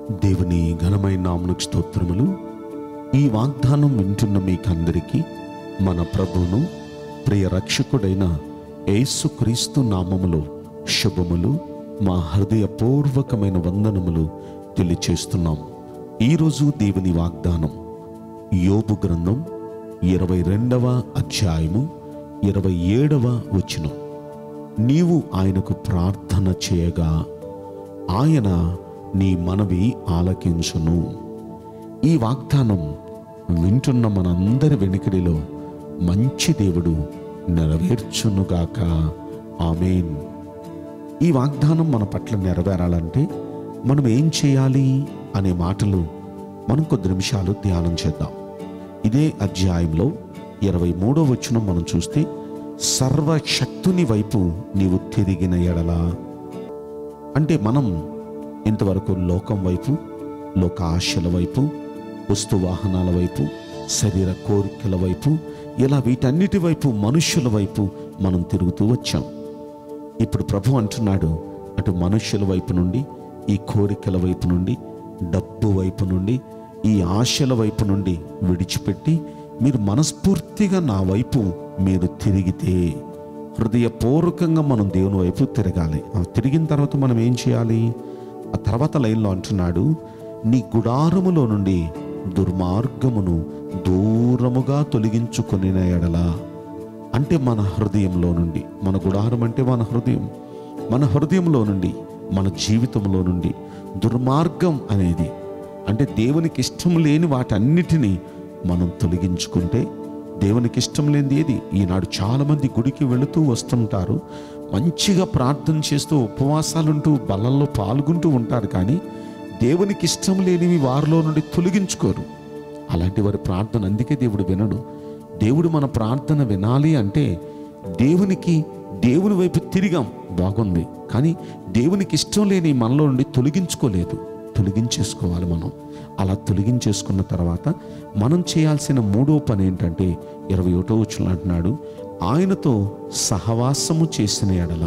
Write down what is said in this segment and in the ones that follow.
దేవుని ఘనమైన నామునకు స్తోత్రములు ఈ వాగ్దానం వింటున్న మీకందరికీ మన ప్రభువును ప్రియ రక్షకుడైన యేసుక్రీస్తు నామములో శుభములు మా హృదయపూర్వకమైన వందనములు తెలియచేస్తున్నాం ఈరోజు దేవుని వాగ్దానం యోబు గ్రంథం ఇరవై రెండవ అధ్యాయము ఇరవై ఏడవ వచనం నీవు ఆయనకు ప్రార్థన చేయగా ఆయన నీ మనవి ఆలకించును ఈ వాగ్దానం వింటున్న మనందరి వెనుకడిలో మంచి దేవుడు నెరవేర్చునుగాక ఆమెన్ ఈ వాగ్దానం మన పట్ల నెరవేరాలంటే మనం ఏం చేయాలి అనే మాటలు మనం కొద్ది నిమిషాలు ధ్యానం చేద్దాం ఇదే అధ్యాయంలో ఇరవై మూడో వచనం మనం చూస్తే సర్వశక్తుని వైపు నీవు తిరిగిన ఎడలా అంటే మనం ఇంతవరకు లోకం వైపు లోక ఆశల వైపు వస్తు వాహనాల వైపు శరీర కోరికల వైపు ఇలా వీటన్నిటి వైపు మనుష్యుల వైపు మనం తిరుగుతూ వచ్చాం ఇప్పుడు ప్రభు అంటున్నాడు అటు మనుష్యుల వైపు నుండి ఈ కోరికల వైపు నుండి డబ్బు వైపు నుండి ఈ ఆశల వైపు నుండి విడిచిపెట్టి మీరు మనస్ఫూర్తిగా నా వైపు మీరు తిరిగితే హృదయపూర్వకంగా మనం దేవుని వైపు తిరగాలి ఆ తిరిగిన తర్వాత మనం ఏం చేయాలి ఆ తర్వాత లైన్లో అంటున్నాడు నీ గుడారములో నుండి దుర్మార్గమును దూరముగా తొలగించుకొని ఎడలా అంటే మన హృదయంలో నుండి మన గుడారం అంటే మన హృదయం మన హృదయంలో నుండి మన జీవితంలో నుండి దుర్మార్గం అనేది అంటే దేవునికి ఇష్టం లేని వాటన్నిటినీ మనం తొలగించుకుంటే దేవునికి ఇష్టం లేనిది ఏది ఈనాడు చాలామంది గుడికి వెళుతూ వస్తుంటారు మంచిగా ప్రార్థన చేస్తూ ఉపవాసాలుంటూ బలంలో పాల్గొంటూ ఉంటారు కానీ దేవునికి ఇష్టం లేనివి వారిలో నుండి తొలగించుకోరు అలాంటి వారి ప్రార్థన అందుకే దేవుడు వినడు దేవుడు మన ప్రార్థన వినాలి అంటే దేవునికి దేవుని వైపు తిరిగాం బాగుంది కానీ దేవునికి ఇష్టం లేని మనలో నుండి తొలగించుకోలేదు తొలగించేసుకోవాలి మనం అలా తొలగించేసుకున్న తర్వాత మనం చేయాల్సిన మూడో పని ఏంటంటే ఇరవై ఒకటో వచ్చిన అంటున్నాడు ఆయనతో సహవాసము చేసిన ఎడల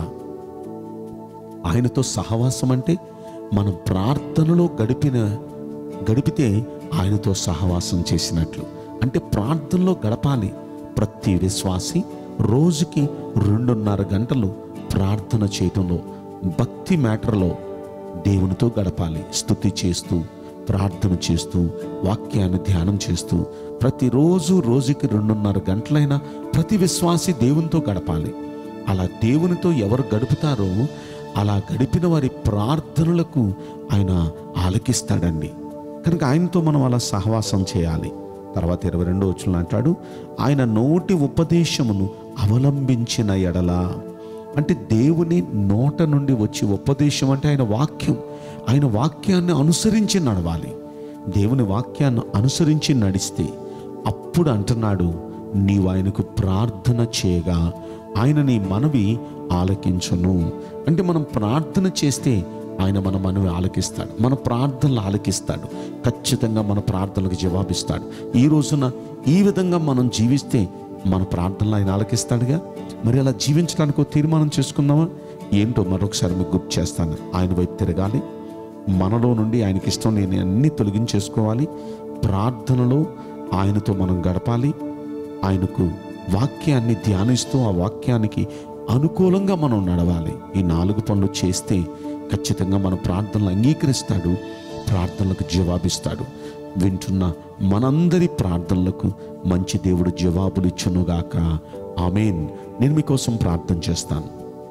ఆయనతో సహవాసం అంటే మనం ప్రార్థనలో గడిపిన గడిపితే ఆయనతో సహవాసం చేసినట్లు అంటే ప్రార్థనలో గడపాలి ప్రతి విశ్వాసి రోజుకి రెండున్నర గంటలు ప్రార్థన చేయటంలో భక్తి మ్యాటర్లో దేవునితో గడపాలి స్తుతి చేస్తూ ప్రార్థన చేస్తూ వాక్యాన్ని ధ్యానం చేస్తూ ప్రతిరోజు రోజుకి రెండున్నర గంటలైనా ప్రతి విశ్వాసి దేవునితో గడపాలి అలా దేవునితో ఎవరు గడుపుతారో అలా గడిపిన వారి ప్రార్థనలకు ఆయన ఆలకిస్తాడండి కనుక ఆయనతో మనం అలా సహవాసం చేయాలి తర్వాత ఇరవై రెండో వచ్చిన అంటాడు ఆయన నోటి ఉపదేశమును అవలంబించిన ఎడల అంటే దేవుని నోట నుండి వచ్చే ఉపదేశం అంటే ఆయన వాక్యం ఆయన వాక్యాన్ని అనుసరించి నడవాలి దేవుని వాక్యాన్ని అనుసరించి నడిస్తే అప్పుడు అంటున్నాడు నీవు ఆయనకు ప్రార్థన చేయగా ఆయన నీ మనవి ఆలకించును అంటే మనం ప్రార్థన చేస్తే ఆయన మన మనవి ఆలకిస్తాడు మన ప్రార్థనలు ఆలకిస్తాడు ఖచ్చితంగా మన ప్రార్థనలకు జవాబిస్తాడు ఈ రోజున ఈ విధంగా మనం జీవిస్తే మన ప్రార్థనలు ఆయన ఆలకిస్తాడుగా మరి అలా జీవించడానికి ఒక తీర్మానం చేసుకుందామా ఏంటో మరొకసారి మీకు గుర్తు చేస్తాను ఆయన వైపు తిరగాలి మనలో నుండి ఆయనకి ఇష్టం లేని అన్ని తొలగించేసుకోవాలి ప్రార్థనలో ఆయనతో మనం గడపాలి ఆయనకు వాక్యాన్ని ధ్యానిస్తూ ఆ వాక్యానికి అనుకూలంగా మనం నడవాలి ఈ నాలుగు పనులు చేస్తే ఖచ్చితంగా మన ప్రార్థనలు అంగీకరిస్తాడు ప్రార్థనలకు జవాబిస్తాడు వింటున్న మనందరి ప్రార్థనలకు మంచి దేవుడు జవాబులు ఇచ్చునుగాక ఆమెన్ నేను మీకోసం ప్రార్థన చేస్తాను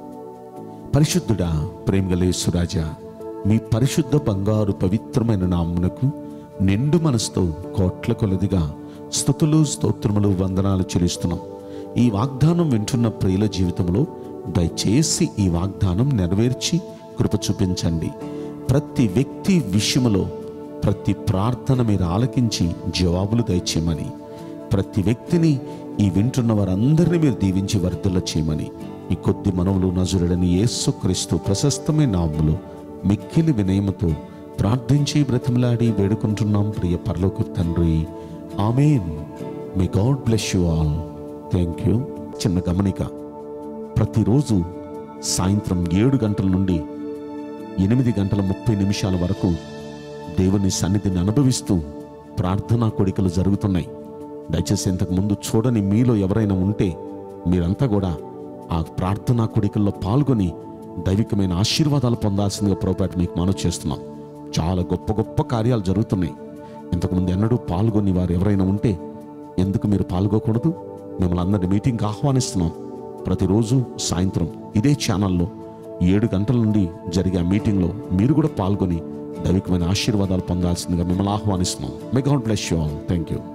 పరిశుద్ధుడా ప్రేమగలేసురాజా మీ పరిశుద్ధ బంగారు పవిత్రమైన నామునకు నిండు మనసుతో కోట్ల కొలదిగా స్థుతులు స్తోత్రములు వందనాలు చెల్లిస్తున్నాం ఈ వాగ్దానం వింటున్న ప్రియుల జీవితంలో దయచేసి ఈ వాగ్దానం నెరవేర్చి కృప చూపించండి ప్రతి వ్యక్తి విషయములో ప్రతి ప్రార్థన మీరు ఆలకించి జవాబులు దయచేయమని ప్రతి వ్యక్తిని ఈ వింటున్న వారందరినీ మీరు దీవించి వర్ధల చేయమని ఈ కొద్ది మనవులు నజరుడని యేసుక్రీస్తు ప్రశస్తమైన నామములో మిక్కిలి వినయముతో ప్రార్థించి బ్రతిమలాడి వేడుకుంటున్నాం ప్రియ పరలోక తండ్రి amen may God bless you all thank you చిన్న గమనిక ప్రతిరోజు సాయంత్రం ఏడు గంటల నుండి ఎనిమిది గంటల ముప్పై నిమిషాల వరకు దేవుని సన్నిధిని అనుభవిస్తూ ప్రార్థనా కోడికలు జరుగుతున్నాయి దయచేసి ఇంతకు ముందు చూడని మీలో ఎవరైనా ఉంటే మీరంతా కూడా ఆ ప్రార్థనా కోడికల్లో పాల్గొని దైవికమైన ఆశీర్వాదాలు పొందాల్సిందిగా ప్రోపేట మీకు మనవి చేస్తున్నాం చాలా గొప్ప గొప్ప కార్యాలు జరుగుతున్నాయి ఇంతకుముందు ఎన్నడూ పాల్గొని వారు ఎవరైనా ఉంటే ఎందుకు మీరు పాల్గొకూడదు మిమ్మల్ని అందరినీ మీటింగ్కి ఆహ్వానిస్తున్నాం ప్రతిరోజు సాయంత్రం ఇదే ఛానల్లో ఏడు గంటల నుండి జరిగే ఆ మీటింగ్లో మీరు కూడా పాల్గొని దైవికమైన ఆశీర్వాదాలు పొందాల్సిందిగా మిమ్మల్ని ఆహ్వానిస్తున్నాం may God bless you all thank you